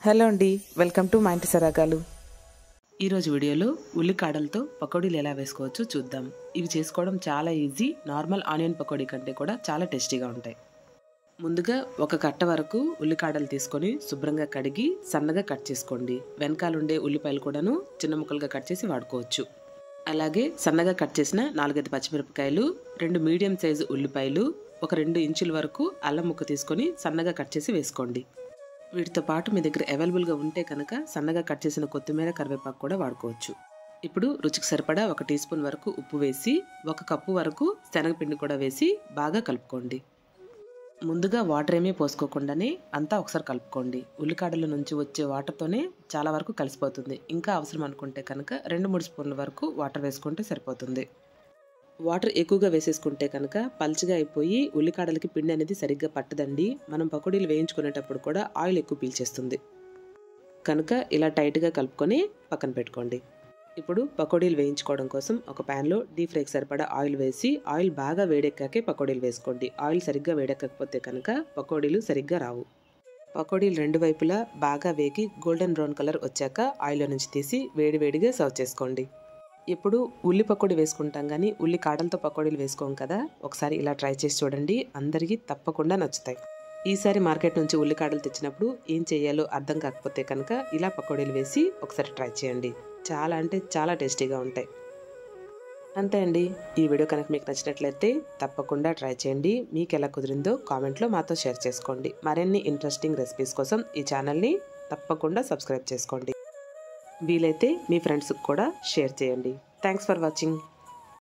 hello అండి welcome to మా ఇంటి సరాగాలు ఈరోజు వీడియోలో ఉల్లికాడలతో పకోడీలు ఎలా వేసుకోవచ్చో చూద్దాం ఇవి చేసుకోవడం చాలా ఈజీ నార్మల్ ఆనియన్ పకోడీ కంటే కూడా చాలా టేస్టీగా ఉంటాయి ముందుగా ఒక కట్ట వరకు ఉల్లికాడలు తీసుకొని శుభ్రంగా కడిగి సన్నగా కట్ చేసుకోండి వెనకాల ఉండే ఉల్లిపాయలు కూడాను చిన్న ముక్కలుగా కట్ చేసి వాడుకోవచ్చు అలాగే సన్నగా కట్ చేసిన నాలుగైదు పచ్చిమిరపకాయలు రెండు మీడియం సైజు ఉల్లిపాయలు ఒక రెండు ఇంచుల వరకు అల్లం ముక్క తీసుకొని సన్నగా కట్ చేసి వేసుకోండి వీటితో పాటు మీ దగ్గర అవైలబుల్గా ఉంటే కనుక సన్నగా కట్ చేసిన కొత్తిమీర కరివేపాకు కూడా వాడుకోవచ్చు ఇప్పుడు రుచికి సరిపడా ఒక టీ స్పూన్ వరకు ఉప్పు వేసి ఒక కప్పు వరకు శనగపిండి కూడా వేసి బాగా కలుపుకోండి ముందుగా వాటర్ ఏమీ పోసుకోకుండానే అంతా ఒకసారి కలుపుకోండి ఉల్లికాడల నుంచి వచ్చే వాటర్తోనే చాలా వరకు కలిసిపోతుంది ఇంకా అవసరం అనుకుంటే కనుక రెండు మూడు స్పూన్ల వరకు వాటర్ వేసుకుంటే సరిపోతుంది వాటర్ ఎక్కువగా వేసేసుకుంటే కనుక పల్చగా అయిపోయి ఉల్లికాడలకి పిండి అనేది సరిగ్గా పట్టదండి మనం పకోడీలు వేయించుకునేటప్పుడు కూడా ఆయిల్ ఎక్కువ పీల్చేస్తుంది కనుక ఇలా టైట్గా కలుపుకొని పక్కన పెట్టుకోండి ఇప్పుడు పకోడీలు వేయించుకోవడం కోసం ఒక ప్యాన్లో డీప్ ఫ్రైకి సరిపడా ఆయిల్ వేసి ఆయిల్ బాగా వేడెక్కాకే పకోడీలు వేసుకోండి ఆయిల్ సరిగ్గా వేడెక్కకపోతే కనుక పకోడీలు సరిగ్గా రావు పకోడీలు రెండు వైపులా బాగా వేగి గోల్డెన్ బ్రౌన్ కలర్ వచ్చాక ఆయిల్లో నుంచి తీసి వేడివేడిగా సర్వ్ చేసుకోండి ఇప్పుడు ఉల్లి పకోడీ వేసుకుంటాం కానీ ఉల్లి కాడలతో పకోడీలు వేసుకోం కదా ఒకసారి ఇలా ట్రై చేసి చూడండి అందరికీ తప్పకుండా నచ్చుతాయి ఈసారి మార్కెట్ నుంచి ఉల్లికాడలు తెచ్చినప్పుడు ఏం చేయాలో అర్థం కాకపోతే కనుక ఇలా పకోడీలు వేసి ఒకసారి ట్రై చేయండి చాలా అంటే చాలా టేస్టీగా ఉంటాయి అంతే అండి ఈ వీడియో కనుక మీకు నచ్చినట్లయితే తప్పకుండా ట్రై చేయండి మీకు ఎలా కుదిరిందో కామెంట్లో మాతో షేర్ చేసుకోండి మరిన్ని ఇంట్రెస్టింగ్ రెసిపీస్ కోసం ఈ ఛానల్ని తప్పకుండా సబ్స్క్రైబ్ చేసుకోండి వీలైతే మీ ఫ్రెండ్స్కి కూడా షేర్ చేయండి థ్యాంక్స్ ఫర్ వాచింగ్